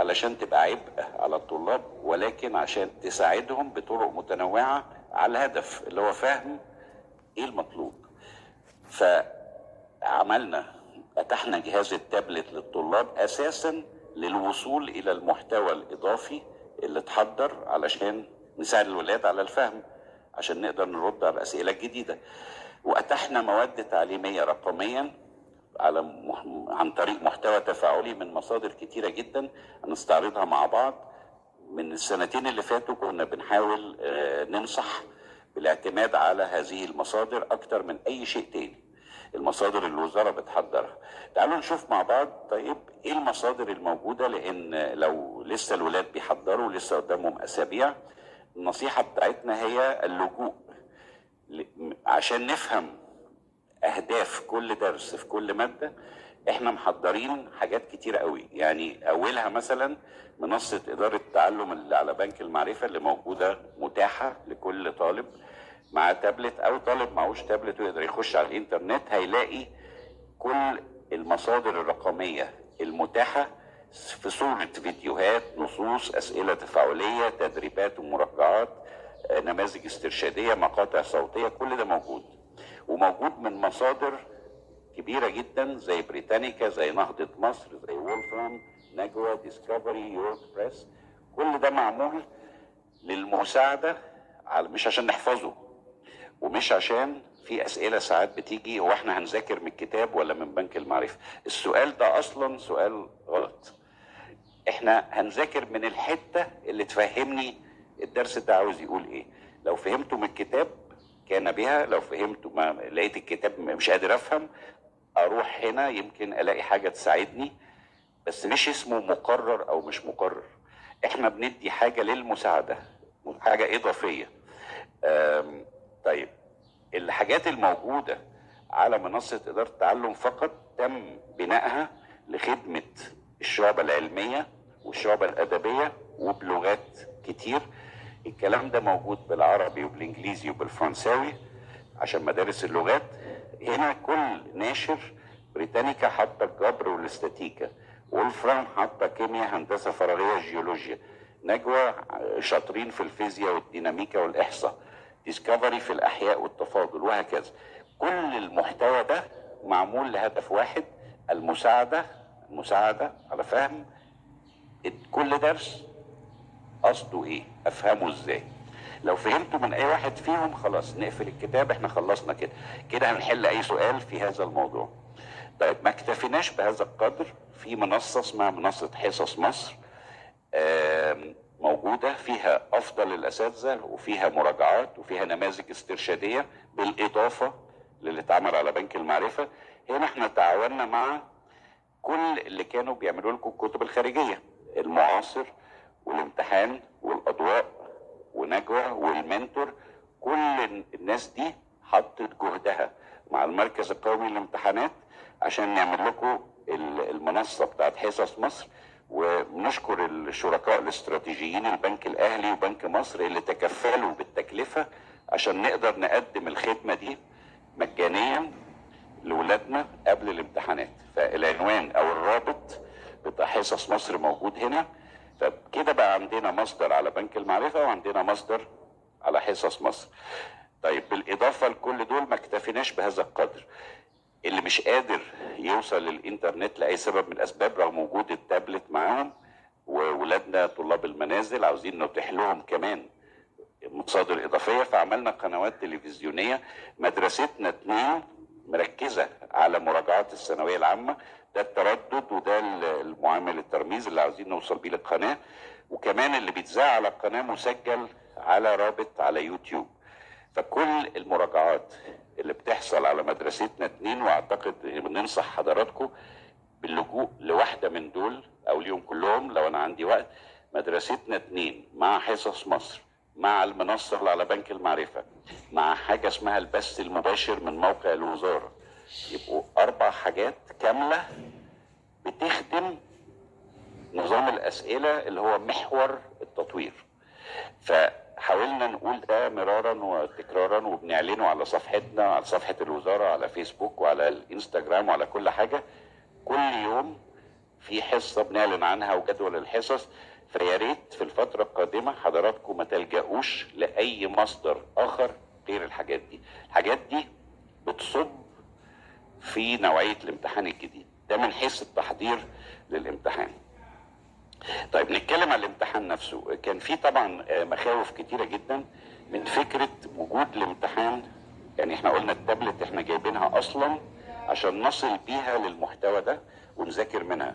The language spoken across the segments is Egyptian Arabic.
علشان تبقى عبء على الطلاب ولكن عشان تساعدهم بطرق متنوعة على الهدف اللي هو فهم ايه المطلوب فعملنا فتحنا جهاز التابلت للطلاب اساسا للوصول الى المحتوى الاضافي اللي اتحضر علشان نساعد الولاد على الفهم عشان نقدر نرد على الاسئله الجديده واتحنا مواد تعليميه رقميا على مح... عن طريق محتوى تفاعلي من مصادر كتيره جدا هنستعرضها مع بعض من السنتين اللي فاتوا كنا بنحاول آه، ننصح بالاعتماد على هذه المصادر اكتر من اي شيء تاني المصادر اللي الوزاره بتحضرها تعالوا نشوف مع بعض طيب ايه المصادر الموجوده لان لو لسه الولاد بيحضروا لسه قدامهم اسابيع النصيحه بتاعتنا هي اللجوء ل- عشان نفهم اهداف كل درس في كل ماده احنا محضرين حاجات كتيره قوي يعني اولها مثلا منصه اداره التعلم اللي على بنك المعرفه اللي موجوده متاحه لكل طالب مع تابلت او طالب معهوش تابلت ويقدر يخش على الانترنت هيلاقي كل المصادر الرقميه المتاحه في صوره فيديوهات نصوص اسئله تفاعليه تدريبات ومراجعات آه، نماذج استرشاديه مقاطع صوتيه كل ده موجود وموجود من مصادر كبيره جدا زي بريتانيكا زي نهضه مصر زي وولفرام نجوى ديسكفري يورك بريس كل ده معمول للمساعده على مش عشان نحفظه ومش عشان في اسئله ساعات بتيجي هو احنا هنذاكر من الكتاب ولا من بنك المعرفه السؤال ده اصلا سؤال غلط احنا هنذاكر من الحته اللي تفهمني الدرس ده عاوز يقول ايه لو فهمته من الكتاب كان بها لو فهمته ما لقيت الكتاب مش قادر افهم اروح هنا يمكن الاقي حاجه تساعدني بس مش اسمه مقرر او مش مقرر احنا بندي حاجه للمساعده حاجه اضافيه أم، طيب الحاجات الموجوده على منصه اداره التعلم فقط تم بنائها لخدمه الشعبه العلميه والشعبه الادبيه وبلغات كتير الكلام ده موجود بالعربي وبالانجليزي وبالفرنساوي عشان مدارس اللغات هنا كل ناشر بريتانيكا حاطه الجبر والاستاتيكا وولفرام حاطه كيمياء هندسه فراغيه جيولوجيا نجوى شاطرين في الفيزياء والديناميكا والاحصاء ديسكفري في الاحياء والتفاضل وهكذا كل المحتوى ده معمول لهدف واحد المساعده المساعده على فهم كل درس قصده ايه افهمه ازاي لو فهمته من اي واحد فيهم خلاص نقفل الكتاب احنا خلصنا كده كده هنحل اي سؤال في هذا الموضوع طيب ما اكتفيناش بهذا القدر في منصه اسمها منصه حصص مصر آم، موجوده فيها افضل الاساتذه وفيها مراجعات وفيها نماذج استرشاديه بالاضافه للي اتعمل على بنك المعرفه هنا احنا تعاوننا مع كل اللي كانوا بيعملوا لكم الكتب الخارجيه المعاصر والامتحان والاضواء ونجوى والمنتور كل الناس دي حطت جهدها مع المركز القومي للامتحانات عشان نعمل لكم ال- المنصه بتاعت حصص مصر ونشكر الشركاء الاستراتيجيين البنك الاهلي وبنك مصر اللي تكفلوا بالتكلفه عشان نقدر نقدم الخدمه دي مجانيا لاولادنا قبل الامتحانات فالعنوان او الرابط بتاع حصص مصر موجود هنا فكده بقى عندنا مصدر على بنك المعرفه وعندنا مصدر على حصص مصر طيب بالاضافه لكل دول ما اكتفيناش بهذا القدر اللي مش قادر يوصل للانترنت لاي سبب من الاسباب رغم وجود التابلت معاهم وولادنا طلاب المنازل عاوزين نتيح لهم كمان مصادر اضافيه فعملنا قنوات تلفزيونيه مدرستنا اتنين مركزه على مراجعات الثانويه العامه ده التردد وده المعامل الترميز اللي عاوزين نوصل بيه للقناه وكمان اللي بيتذاع على القناه مسجل على رابط على يوتيوب فكل المراجعات اللي بتحصل على مدرستنا اتنين واعتقد بننصح حضراتكم باللجوء لواحده من دول او ليهم كلهم لو انا عندي وقت مدرستنا اتنين مع حصص مصر مع المنصه اللي على بنك المعرفه مع حاجه اسمها البث المباشر من موقع الوزاره يبقوا اربع حاجات كامله بتخدم نظام الاسئله اللي هو محور التطوير فحاولنا نقول ده مرارا وتكرارا وبنعلنه على صفحتنا على صفحه الوزاره على فيسبوك وعلى الانستجرام وعلى كل حاجه كل يوم في حصه بنعلن عنها وجدول الحصص فيا ريت في الفتره القادمه حضراتكم ما تلجأوش لاي مصدر اخر غير الحاجات دي الحاجات دي بتصب في نوعيه الامتحان الجديد ده من حيث التحضير للامتحان طيب نتكلم عن الامتحان نفسه كان في طبعا مخاوف كتيره جدا من فكره وجود الامتحان يعني احنا قلنا التابلت احنا جايبينها اصلا عشان نصل بيها للمحتوى ده ونذاكر منها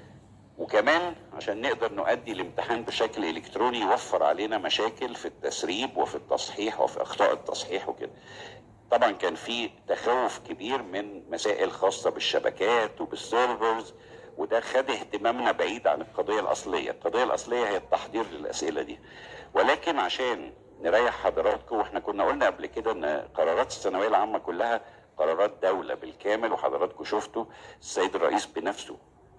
وكمان عشان نقدر نؤدي الامتحان بشكل الكتروني يوفر علينا مشاكل في التسريب وفي التصحيح وفي اخطاء التصحيح وكده طبعا كان في تخوف كبير من مسائل خاصه بالشبكات وبالسيرفرز وده خد اهتمامنا بعيد عن القضيه الاصليه، القضيه الاصليه هي التحضير للاسئله دي. ولكن عشان نريح حضراتكم واحنا كنا قلنا قبل كده ان قرارات الثانويه العامه كلها قرارات دوله بالكامل وحضراتكم شفتوا السيد الرئيس بنفسه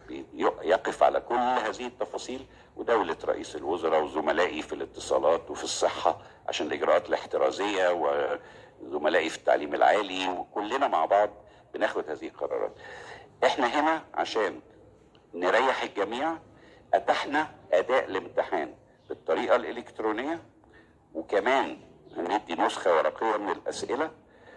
يقف على كل هذه التفاصيل ودولة رئيس الوزراء وزملائي في الاتصالات وفي الصحة عشان الإجراءات الاحترازية وزملائي في التعليم العالي وكلنا مع بعض بناخد هذه القرارات احنا هنا عشان نريح الجميع أتحنا أداء الامتحان بالطريقة الإلكترونية وكمان هندي نسخة ورقية من الأسئلة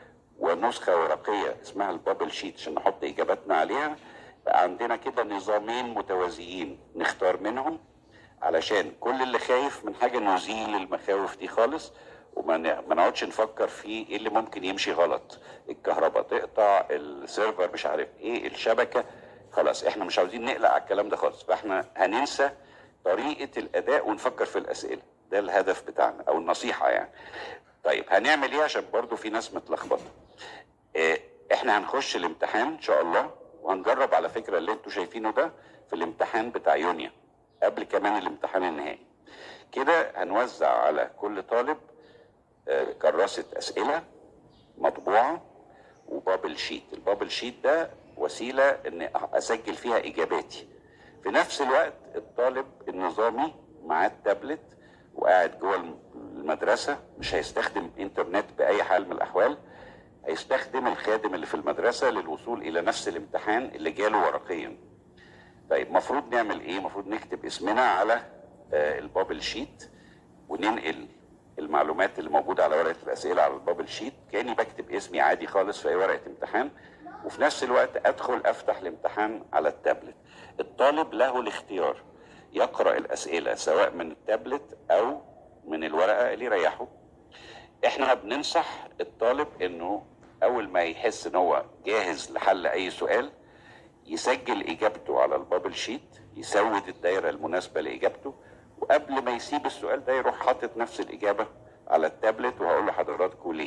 ونسخة ورقية اسمها البابل شيت عشان نحط إجاباتنا عليها بقى عندنا كده نظامين متوازيين نختار منهم علشان كل اللي خايف من حاجة نزيل المخاوف دي خالص وما نقعدش نفكر في ايه اللي ممكن يمشي غلط الكهرباء تقطع السيرفر مش عارف ايه الشبكة خلاص احنا مش عاوزين نقلق على الكلام ده خالص فاحنا هننسى طريقة الأداء ونفكر في الأسئلة ده الهدف بتاعنا أو النصيحة يعني طيب هنعمل ايه عشان برضو في ناس متلخبطة اه احنا هنخش الامتحان ان شاء الله وهنجرب على فكرة اللي انتوا شايفينه ده في الامتحان بتاع يونيو قبل كمان الامتحان النهائي كده هنوزع على كل طالب اه كراسة أسئلة مطبوعة وبابل شيت البابل شيت ده وسيلة ان اسجل فيها اجاباتي في نفس الوقت الطالب النظامي معاه التابلت وقاعد جوه المدرسة مش هيستخدم انترنت بأي حال من الأحوال هيستخدم الخادم اللي في المدرسة للوصول إلى نفس الامتحان اللي جاله ورقيا طيب مفروض نعمل إيه؟ مفروض نكتب اسمنا على آه البابل شيت وننقل المعلومات اللي موجودة على ورقة الأسئلة على البابل شيت كأني بكتب اسمي عادي خالص في أي ورقة امتحان وفي نفس الوقت أدخل أفتح الامتحان على التابلت الطالب له الاختيار يقرأ الأسئلة سواء من التابلت أو من الورقة اللي يريحه احنا بننصح الطالب انه اول ما يحس ان هو جاهز لحل اي سؤال يسجل اجابته على البابل شيت يسود الدايره المناسبه لاجابته وقبل ما يسيب السؤال ده يروح حاطط نفس الاجابه على التابلت وهقول لحضراتكم ليه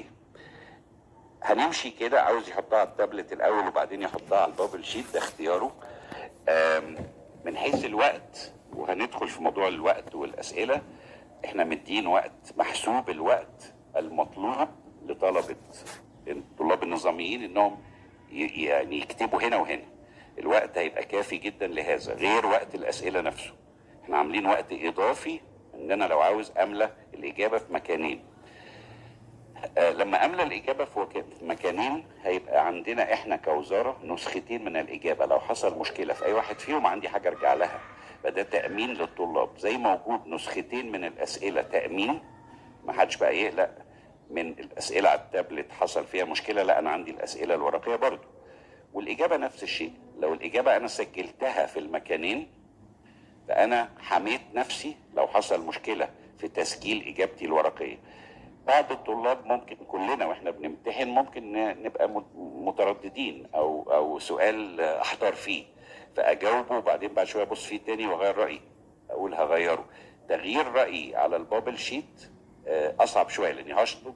هنمشي كده عاوز يحطها على التابلت الاول وبعدين يحطها على البابل شيت ده اختياره من حيث الوقت وهندخل في موضوع الوقت والاسئله احنا مدين وقت محسوب الوقت المطلوب لطلبه الطلاب النظاميين انهم يعني يكتبوا هنا وهنا الوقت هيبقى كافي جدا لهذا غير وقت الاسئله نفسه احنا عاملين وقت اضافي ان انا لو عاوز املى الاجابه في مكانين آه لما املى الاجابه في مكانين هيبقى عندنا احنا كوزاره نسختين من الاجابه لو حصل مشكله في اي واحد فيهم عندي حاجه ارجع لها فده تامين للطلاب زي موجود نسختين من الاسئله تامين ما حدش بقى يقلق من الاسئله على التابلت حصل فيها مشكله لا انا عندي الاسئله الورقيه برضو والاجابه نفس الشيء لو الاجابه انا سجلتها في المكانين فانا حميت نفسي لو حصل مشكله في تسجيل اجابتي الورقيه بعض الطلاب ممكن كلنا واحنا بنمتحن ممكن نبقى مترددين او او سؤال احتار فيه فاجاوبه وبعدين بعد شويه ابص فيه تاني واغير رايي اقول هغيره تغيير رايي على البابل شيت اصعب شويه لاني هشطب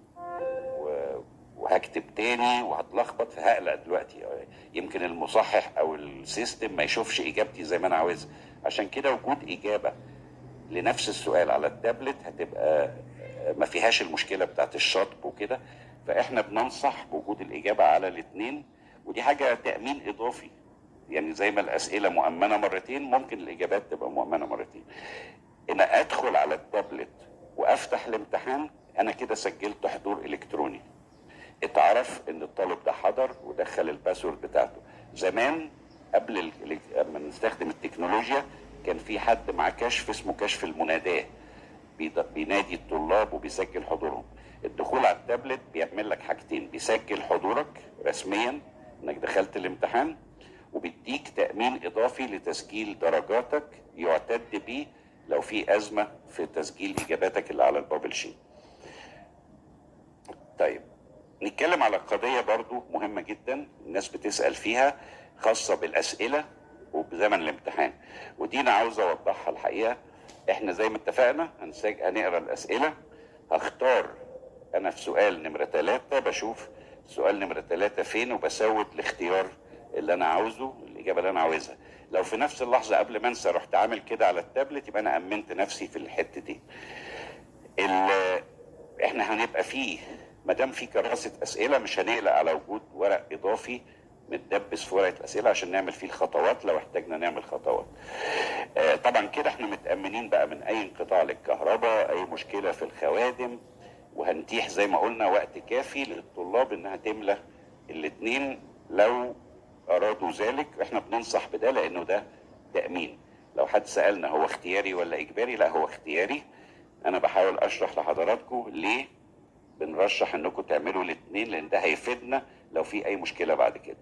وهكتب تاني وهتلخبط فهقلق دلوقتي يمكن المصحح او السيستم ما يشوفش اجابتي زي ما انا عاوزها عشان كده وجود اجابه لنفس السؤال على التابلت هتبقى ما فيهاش المشكله بتاعت الشطب وكده فاحنا بننصح بوجود الاجابه على الاثنين ودي حاجه تامين اضافي يعني زي ما الاسئله مؤمنه مرتين ممكن الاجابات تبقى مؤمنه مرتين ان ادخل على التابلت وافتح الامتحان انا كده سجلت حضور الكتروني اتعرف ان الطالب ده حضر ودخل الباسورد بتاعته زمان قبل لما نستخدم التكنولوجيا كان في حد معاه كشف اسمه كشف المناداه بينادي الطلاب وبيسجل حضورهم الدخول على التابلت بيعمل لك حاجتين بيسجل حضورك رسميا انك دخلت الامتحان وبيديك تأمين إضافي لتسجيل درجاتك يعتد به لو في أزمة في تسجيل إجاباتك اللي على البابل شيت طيب نتكلم على قضية برضو مهمة جدا الناس بتسأل فيها خاصة بالأسئلة وبزمن الامتحان ودي أنا عاوز أوضحها الحقيقة احنا زي ما اتفقنا هنسج... هنقرا الأسئلة هختار أنا في سؤال نمرة ثلاثة بشوف سؤال نمرة ثلاثة فين وبسود الاختيار اللي أنا عاوزه الإجابة اللي أنا عاوزها لو في نفس اللحظة قبل ما أنسى رحت عامل كده على التابلت يبقى أنا أمنت نفسي في الحتة دي احنا هنبقى فيه ما دام في كراسه اسئله مش هنقلق على وجود ورق اضافي متدبس في ورقه اسئله عشان نعمل فيه الخطوات لو احتاجنا نعمل خطوات. آه طبعا كده احنا متامنين بقى من اي انقطاع للكهرباء، اي مشكله في الخوادم وهنتيح زي ما قلنا وقت كافي للطلاب انها تملى الاثنين لو ارادوا ذلك احنا بننصح بده لانه ده تامين. لو حد سالنا هو اختياري ولا اجباري؟ لا هو اختياري. انا بحاول اشرح لحضراتكم ليه بنرشح انكم تعملوا الاثنين لان ده هيفيدنا لو في اي مشكله بعد كده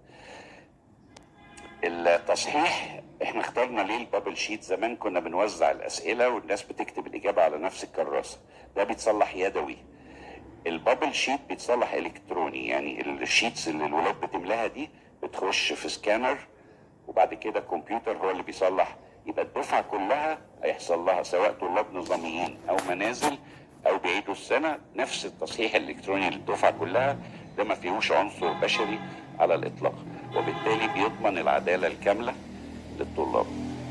التصحيح احنا اخترنا ليه البابل شيت زمان كنا بنوزع الاسئله والناس بتكتب الاجابه على نفس الكراسه ده بيتصلح يدوي البابل شيت بيتصلح الكتروني يعني الشيتس اللي الولاد بتملاها دي بتخش في سكانر وبعد كده الكمبيوتر هو اللي بيصلح يبقى الدفعه كلها هيحصل لها سواء طلاب نظاميين او منازل او بيعيدوا السنه نفس التصحيح الالكتروني للدفعه كلها ده ما فيهوش عنصر بشري على الاطلاق وبالتالي بيضمن العداله الكامله للطلاب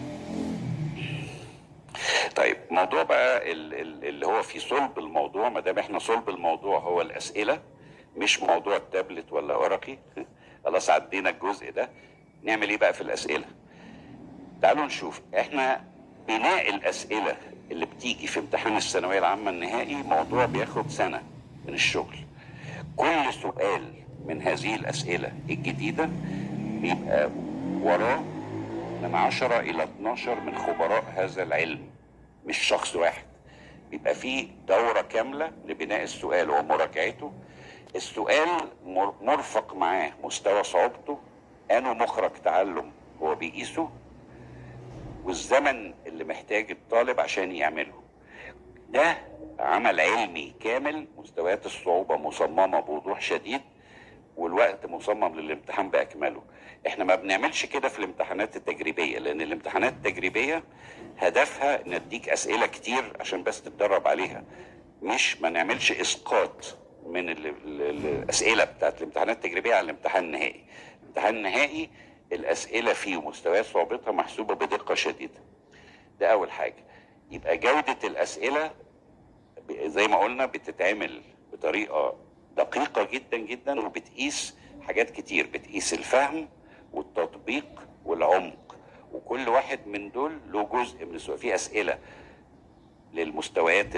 طيب موضوع بقى اللي هو في صلب الموضوع ما دام احنا صلب الموضوع هو الاسئله مش موضوع التابلت ولا ورقي خلاص عدينا الجزء ده نعمل ايه بقى في الاسئله تعالوا نشوف احنا بناء الاسئله اللي بتيجي في امتحان الثانويه العامه النهائي موضوع بياخد سنه من الشغل كل سؤال من هذه الاسئله الجديده بيبقى وراه من 10 الى 12 من خبراء هذا العلم مش شخص واحد بيبقى فيه دورة كاملة لبناء السؤال ومراجعته السؤال مرفق معاه مستوى صعوبته انه مخرج تعلم هو بيقيسه والزمن اللي محتاج الطالب عشان يعمله ده عمل علمي كامل مستويات الصعوبة مصممة بوضوح شديد والوقت مصمم للامتحان بأكمله احنا ما بنعملش كده في الامتحانات التجريبية لان الامتحانات التجريبية هدفها نديك اسئلة كتير عشان بس تتدرب عليها مش ما نعملش اسقاط من الاسئلة بتاعت الامتحانات التجريبية على الامتحان النهائي الامتحان النهائي الاسئله فيه ومستويات صعوبتها محسوبه بدقه شديده ده اول حاجه يبقى جوده الاسئله زي ما قلنا بتتعمل بطريقه دقيقه جدا جدا وبتقيس حاجات كتير بتقيس الفهم والتطبيق والعمق وكل واحد من دول له جزء من السؤال في اسئله للمستويات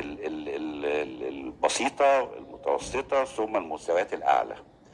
البسيطه المتوسطه ثم المستويات الاعلى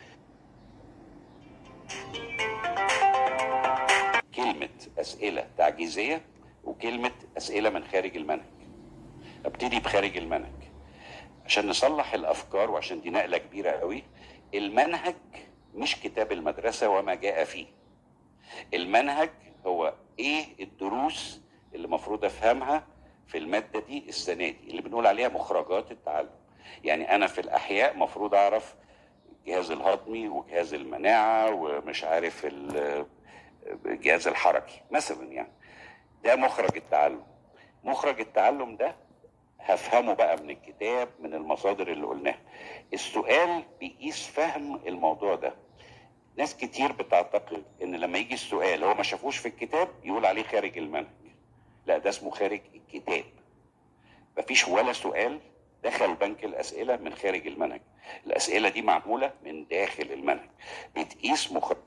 كلمة أسئلة تعجيزية وكلمة أسئلة من خارج المنهج ابتدي بخارج المنهج عشان نصلح الأفكار وعشان دي نقلة كبيرة قوي المنهج مش كتاب المدرسة وما جاء فيه المنهج هو ايه الدروس اللي المفروض افهمها في المادة دي السنة دي اللي بنقول عليها مخرجات التعلم يعني انا في الاحياء مفروض اعرف الجهاز الهضمي وجهاز المناعة ومش عارف الجهاز الحركي مثلا يعني ده مخرج التعلم مخرج التعلم ده هفهمه بقى من الكتاب من المصادر اللي قلناها السؤال بيقيس فهم الموضوع ده ناس كتير بتعتقد ان لما يجي السؤال هو ما شافوش في الكتاب يقول عليه خارج المنهج لا ده اسمه خارج الكتاب مفيش ولا سؤال دخل بنك الاسئله من خارج المنهج الاسئله دي معموله من داخل المنهج بتقيس مخرج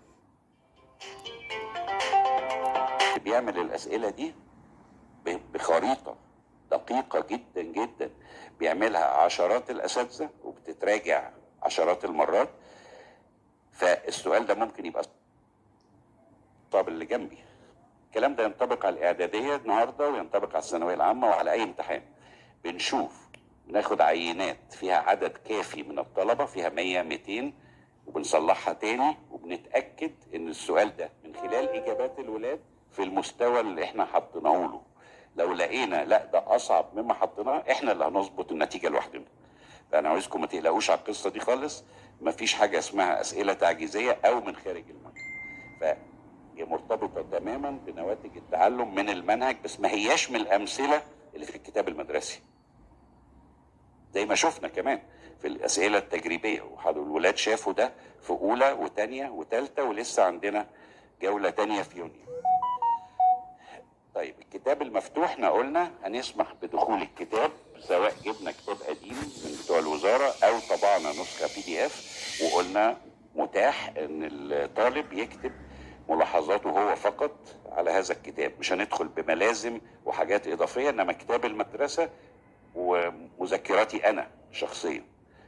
بيعمل الاسئله دي بخريطه دقيقه جدا جدا بيعملها عشرات الاساتذه وبتتراجع عشرات المرات فالسؤال ده ممكن يبقى الطالب اللي جنبي الكلام ده ينطبق على الاعداديه النهارده وينطبق على الثانويه العامه وعلى اي امتحان بنشوف ناخد عينات فيها عدد كافي من الطلبه فيها 100 200 وبنصلحها تاني وبنتاكد ان السؤال ده من خلال اجابات الولاد في المستوى اللي احنا حطيناه له لو لقينا لا ده اصعب مما حطيناه احنا اللي هنظبط النتيجه لوحدنا فانا عاوزكم ما تقلقوش على القصه دي خالص مفيش حاجه اسمها اسئله تعجيزيه او من خارج المنهج فهي مرتبطه تماما بنواتج التعلم من المنهج بس ما هياش من الامثله اللي في الكتاب المدرسي زي ما شفنا كمان في الاسئله التجريبيه والولاد شافوا ده في اولى وثانيه وثالثه ولسه عندنا جوله ثانيه في يونيو طيب الكتاب المفتوح احنا قلنا هنسمح بدخول الكتاب سواء جبنا كتاب قديم من بتوع الوزاره او طبعنا نسخه بي دي اف وقلنا متاح ان الطالب يكتب ملاحظاته هو فقط على هذا الكتاب مش هندخل بملازم وحاجات اضافيه انما كتاب المدرسه ومذكراتي انا شخصيا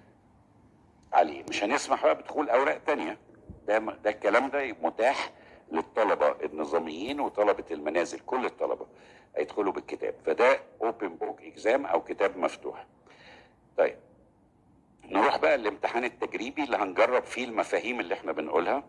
عليه مش هنسمح بقى بدخول اوراق تانية ده ده الكلام ده متاح للطلبه النظاميين وطلبه المنازل كل الطلبه هيدخلوا بالكتاب فده اوبن بوك اكزام او كتاب مفتوح طيب نروح بقى الامتحان التجريبي اللي هنجرب فيه المفاهيم اللي احنا بنقولها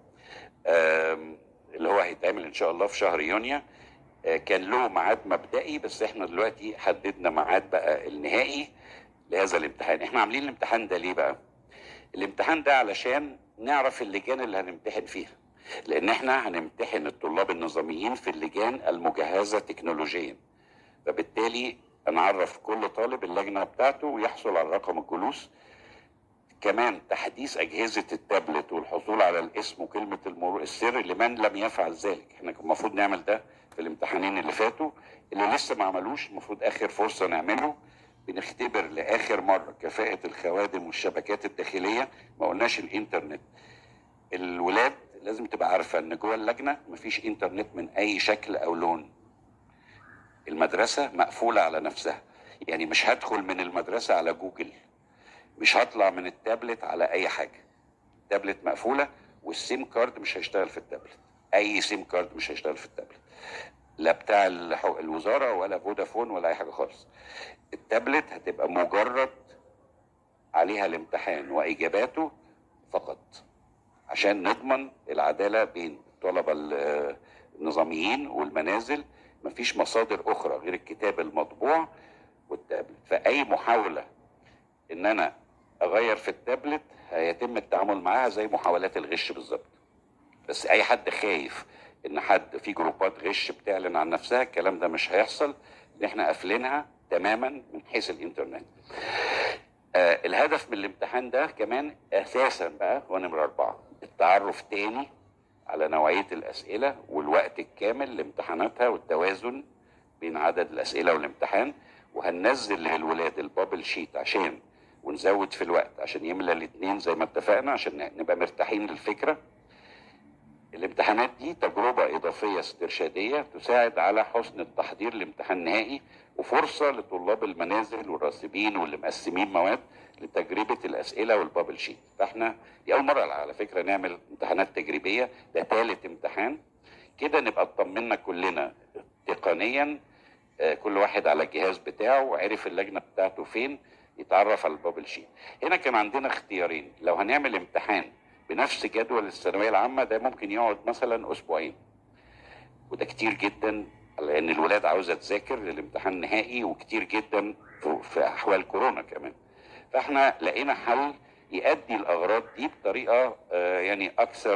اللي هو هيتعمل ان شاء الله في شهر يونيو كان له ميعاد مبدئي بس احنا دلوقتي حددنا ميعاد بقى النهائي لهذا الامتحان احنا عاملين الامتحان ده ليه بقى الامتحان ده علشان نعرف اللجان اللي هنمتحن فيها لان احنا هنمتحن الطلاب النظاميين في اللجان المجهزه تكنولوجيا فبالتالي نعرف كل طالب اللجنه بتاعته ويحصل على رقم الجلوس كمان تحديث اجهزه التابلت والحصول على الاسم وكلمه المرور السر لمن لم يفعل ذلك احنا كان المفروض نعمل ده في الامتحانين اللي فاتوا اللي لسه ما عملوش المفروض اخر فرصه نعمله بنختبر لاخر مره كفاءه الخوادم والشبكات الداخليه ما قلناش الانترنت الولاد لازم تبقى عارفه ان جوه اللجنه مفيش انترنت من اي شكل او لون المدرسه مقفوله على نفسها يعني مش هدخل من المدرسه على جوجل مش هطلع من التابلت على اي حاجه التابلت مقفوله والسيم كارد مش هيشتغل في التابلت اي سيم كارد مش هيشتغل في التابلت لا بتاع الوزاره ولا فودافون ولا اي حاجه خالص التابلت هتبقى مجرد عليها الامتحان واجاباته فقط عشان نضمن العداله بين الطلبه النظاميين والمنازل مفيش مصادر اخرى غير الكتاب المطبوع والتابلت فاي محاوله ان انا اغير في التابلت هيتم التعامل معاها زي محاولات الغش بالظبط بس اي حد خايف ان حد في جروبات غش بتعلن عن نفسها الكلام ده مش هيحصل ان احنا قافلينها تماما من حيث الانترنت آه الهدف من الامتحان ده كمان اساسا بقى هو نمره اربعه التعرف تاني على نوعيه الاسئله والوقت الكامل لامتحاناتها والتوازن بين عدد الاسئله والامتحان وهننزل للولاد البابل شيت عشان ونزود في الوقت عشان يملى الاثنين زي ما اتفقنا عشان نبقى مرتاحين للفكره الامتحانات دي تجربة إضافية استرشادية تساعد على حسن التحضير لامتحان نهائي وفرصة لطلاب المنازل والراسبين واللي مقسمين مواد لتجربة الأسئلة والبابل شيت فاحنا دي أول مرة على فكرة نعمل امتحانات تجريبية ده ثالث امتحان كده نبقى اطمنا كلنا تقنيا كل واحد على الجهاز بتاعه وعرف اللجنة بتاعته فين يتعرف على البابل شيت هنا كان عندنا اختيارين لو هنعمل امتحان بنفس جدول الثانويه العامه ده ممكن يقعد مثلا اسبوعين وده كتير جدا لان الولاد عاوزه تذاكر للامتحان النهائي وكتير جدا في احوال كورونا كمان فاحنا لقينا حل يؤدي الاغراض دي بطريقه يعني اكثر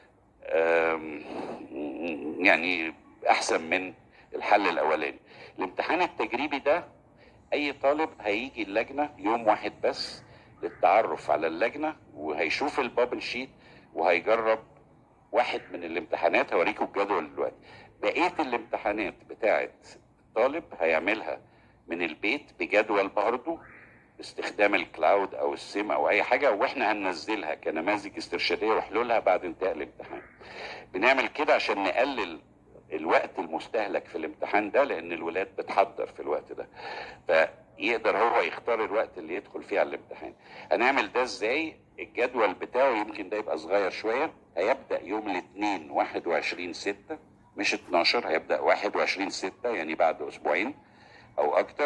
يعني احسن من الحل الاولاني الامتحان التجريبي ده اي طالب هيجي اللجنه يوم واحد بس للتعرف على اللجنه وهيشوف البابل شيت وهيجرب واحد من الامتحانات هوريكم الجدول دلوقتي بقيه الامتحانات بتاعه الطالب هيعملها من البيت بجدول برضه باستخدام الكلاود او السيم او اي حاجه واحنا هننزلها كنماذج استرشاديه وحلولها بعد انتهاء الامتحان بنعمل كده عشان نقلل الوقت المستهلك في الامتحان ده لان الولاد بتحضر في الوقت ده فيقدر هو يختار الوقت اللي يدخل فيه على الامتحان هنعمل ده ازاي الجدول بتاعه يمكن ده يبقى صغير شويه هيبدا يوم الاثنين 21 6 مش 12 هيبدا 21 6 يعني بعد اسبوعين او اكتر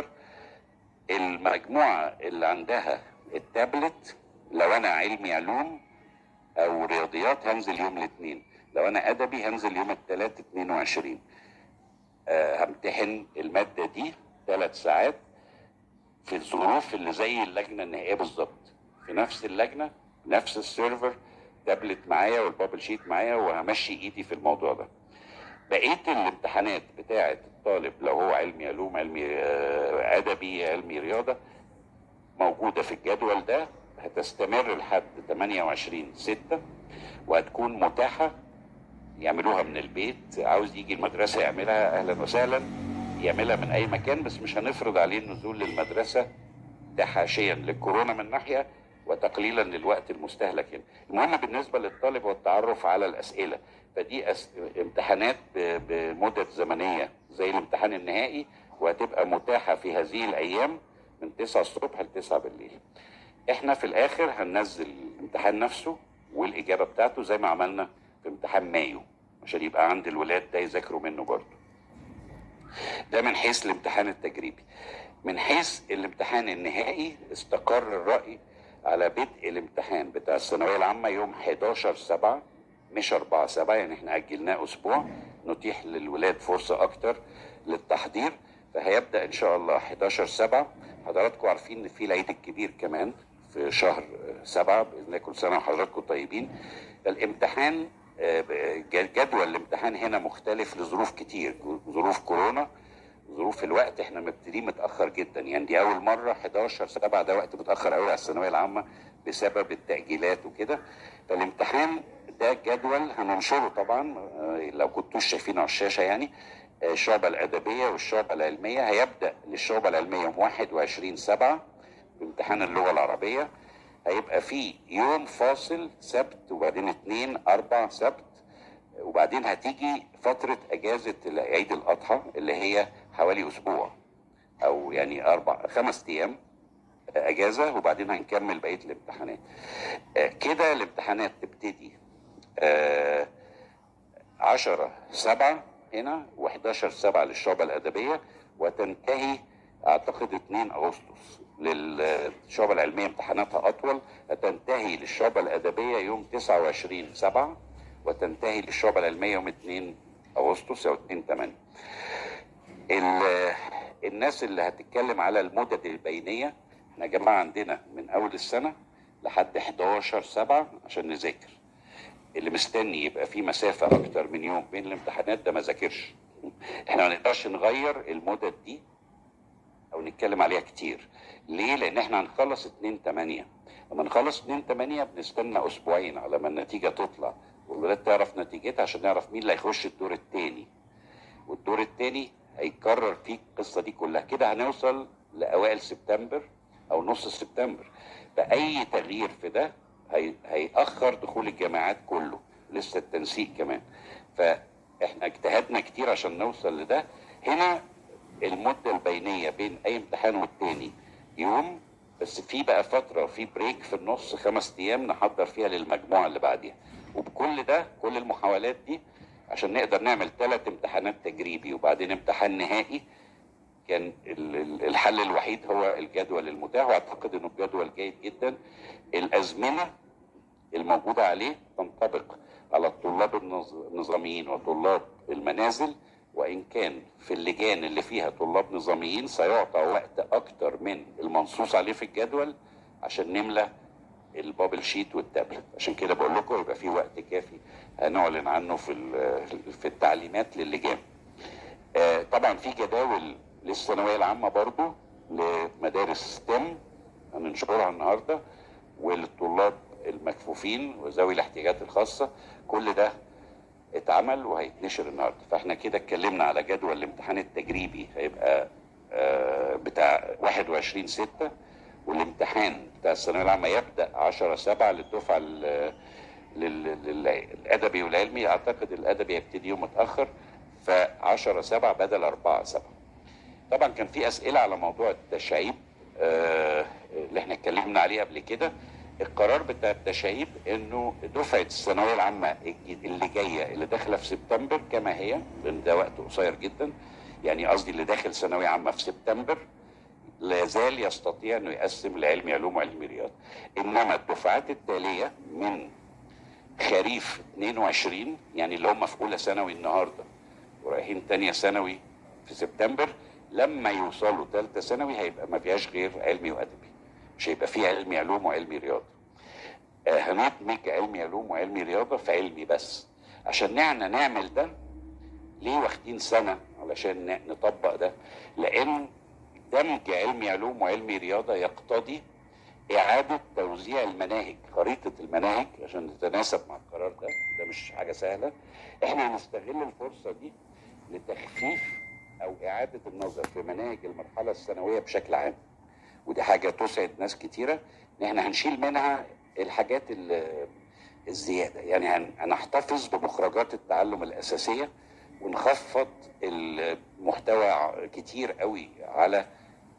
المجموعه اللي عندها التابلت لو انا علمي علوم او رياضيات هنزل يوم الاثنين لو انا ادبي هنزل يوم الثلاث 22 أه همتحن الماده دي ثلاث ساعات في الظروف اللي زي اللجنه النهائيه بالظبط في نفس اللجنه نفس السيرفر تابلت معايا والبابل شيت معايا وهمشي ايدي في الموضوع ده بقيه الامتحانات بتاعه الطالب لو هو علمي علوم علمي آه، ادبي علمي رياضه موجوده في الجدول ده هتستمر لحد 28 6 وهتكون متاحه يعملوها من البيت عاوز يجي المدرسه يعملها اهلا وسهلا يعملها من اي مكان بس مش هنفرض عليه النزول للمدرسه تحاشيا للكورونا من ناحيه وتقليلا للوقت المستهلك هنا. المهم بالنسبه للطالب هو التعرف على الاسئله فدي أس... امتحانات ب... بمدة زمنيه زي الامتحان النهائي وهتبقى متاحه في هذه الايام من 9 الصبح ل 9 بالليل. احنا في الاخر هننزل الامتحان نفسه والاجابه بتاعته زي ما عملنا في امتحان مايو عشان يبقى عند الولاد ده يذاكروا منه برضه. ده من حيث الامتحان التجريبي. من حيث الامتحان النهائي استقر الرأي على بدء الامتحان بتاع الثانوية العامة يوم 11 7 مش 4 7 يعني احنا أجلناه أسبوع نتيح للولاد فرصة أكتر للتحضير فهيبدأ إن شاء الله 11 7 حضراتكم عارفين إن في العيد الكبير كمان في شهر سبعة بإذن الله كل سنة وحضراتكم طيبين الامتحان آه، جدول الامتحان هنا مختلف لظروف كتير ظروف كورونا ظروف الوقت احنا مبتدئين متاخر جدا يعني دي اول مره 11 7 ده وقت متاخر قوي على الثانويه العامه بسبب التاجيلات وكده فالامتحان ده جدول هننشره طبعا آه، لو كنتوش شايفينه على الشاشه يعني آه، الشعبة الأدبية والشعبة العلمية هيبدأ للشعبة العلمية يوم 21 7 بامتحان اللغة العربية هيبقى فيه يوم فاصل سبت وبعدين اثنين أربع سبت وبعدين هتيجي فترة أجازة عيد الأضحى اللي هي حوالي أسبوع أو يعني أربع خمس أيام أجازة وبعدين هنكمل بقية الامتحانات آه، كده الامتحانات تبتدي آه، عشرة سبعة هنا و11 سبعة للشعبة الأدبية وتنتهي أعتقد 2 أغسطس للشعبة العلمية امتحاناتها أطول هتنتهي للشعبة الأدبية يوم 29 سبعة وتنتهي للشعبة العلمية يوم 2 أغسطس أو 2 8 ال- الناس اللي هتتكلم على المدد البينية احنا يا جماعة عندنا من أول السنة لحد 11 سبعة عشان نذاكر اللي مستني يبقى في مسافة أكتر من يوم بين الامتحانات ده ما ذاكرش احنا ما نقدرش نغير المدد دي او نتكلم عليها كتير ليه لان احنا هنخلص 2 8 لما نخلص 2 8 بنستنى اسبوعين على ما النتيجه تطلع والولاد تعرف نتيجتها عشان نعرف مين اللي هيخش الدور الثاني والدور الثاني هيكرر فيه القصه دي كلها كده هنوصل لاوائل سبتمبر او نص سبتمبر فاي تغيير في ده هي... هيأخر دخول الجامعات كله لسه التنسيق كمان فاحنا اجتهدنا كتير عشان نوصل لده هنا المدة البينية بين أي امتحان والتاني يوم بس في بقى فترة في بريك في النص خمس أيام نحضر فيها للمجموعة اللي بعديها وبكل ده كل المحاولات دي عشان نقدر نعمل ثلاث امتحانات تجريبي وبعدين امتحان نهائي كان ال- ال- الحل الوحيد هو الجدول المتاح واعتقد انه الجدول جيد جدا الازمنه الموجوده عليه تنطبق على الطلاب النظ- النظاميين وطلاب المنازل وان كان في اللجان اللي فيها طلاب نظاميين سيعطى وقت اكتر من المنصوص عليه في الجدول عشان نملى البابل شيت والتابلت عشان كده بقول لكم يبقى في وقت كافي هنعلن عنه في ال- في التعليمات للجان آه، طبعا في جداول للثانويه العامه برضو لمدارس ستيم هننشرها النهارده وللطلاب المكفوفين وذوي الاحتياجات الخاصه كل ده اتعمل وهيتنشر النهارده فاحنا كده اتكلمنا على جدول الامتحان التجريبي هيبقى آه، بتاع 21 6 والامتحان بتاع الثانويه العامه يبدا 10 7 للدفعه ال- لل- لل- الادبي والعلمي اعتقد الادبي هيبتدي يوم متاخر ف 10 7 بدل 4 7 طبعا كان في اسئله على موضوع التشعيب آه، اللي احنا اتكلمنا عليه قبل كده القرار بتاع التشعيب انه دفعه الثانويه العامه الجي- اللي جايه اللي داخله في سبتمبر كما هي لان ده وقت قصير جدا يعني قصدي اللي داخل ثانويه عامه في سبتمبر لا زال يستطيع انه يقسم لعلمي علوم وعلمي رياضه انما الدفعات التاليه من خريف 22 يعني اللي هم في اولى ثانوي النهارده ورايحين تانية ثانوي في سبتمبر لما يوصلوا ثالثه ثانوي هيبقى ما فيهاش غير علمي وادبي مش هيبقى فيه علمي علوم وعلمي رياضه آه، هندمج علمي علوم وعلمي رياضه في علمي بس عشان نعنا نعمل ده ليه واخدين سنه علشان ن- نطبق ده لان دمج علمي علوم وعلمي رياضه يقتضي إعادة توزيع المناهج خريطة المناهج عشان تتناسب مع القرار ده ده مش حاجة سهلة احنا هنستغل الفرصة دي لتخفيف أو إعادة النظر في مناهج المرحلة الثانوية بشكل عام ودي حاجة تسعد ناس كتيرة إن احنا هنشيل منها الحاجات ال- الزيادة يعني هن- هنحتفظ بمخرجات التعلم الأساسية ونخفض المحتوى كتير قوي على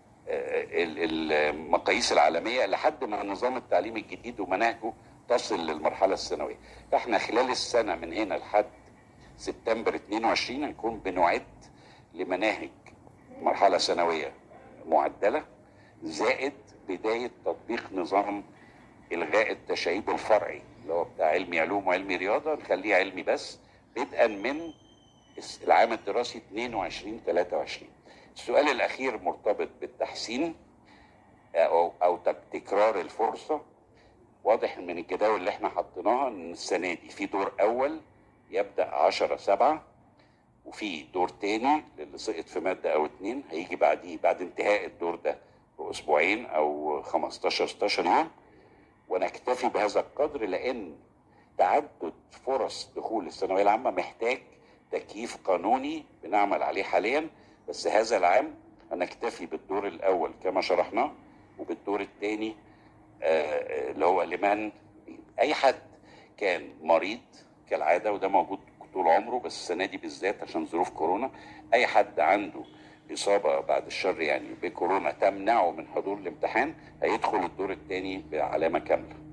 ال- المقاييس العالميه لحد ما النظام التعليمي الجديد ومناهجه تصل للمرحله الثانويه فاحنا خلال السنه من هنا لحد سبتمبر 22 هنكون بنعد لمناهج مرحله ثانويه معدله زائد بدايه تطبيق نظام الغاء التشعيب الفرعي اللي هو بتاع علمي علوم وعلمي رياضه نخليه علمي بس بدءا من العام الدراسي 22 23 السؤال الاخير مرتبط بالتحسين او او تك- تكرار الفرصه واضح من الجداول اللي احنا حطيناها ان السنه دي في دور اول يبدا 10 7 وفي دور تاني للي سقط في ماده او اتنين هيجي بعديه بعد انتهاء الدور ده باسبوعين او 15 16 يوم ونكتفي بهذا القدر لان تعدد فرص دخول الثانويه العامه محتاج تكييف قانوني بنعمل عليه حاليا بس هذا العام هنكتفي بالدور الاول كما شرحناه وبالدور الثاني اللي هو لمن اي حد كان مريض كالعاده وده موجود طول عمره بس السنه دي بالذات عشان ظروف كورونا اي حد عنده اصابه بعد الشر يعني بكورونا تمنعه من حضور الامتحان هيدخل الدور الثاني بعلامه كامله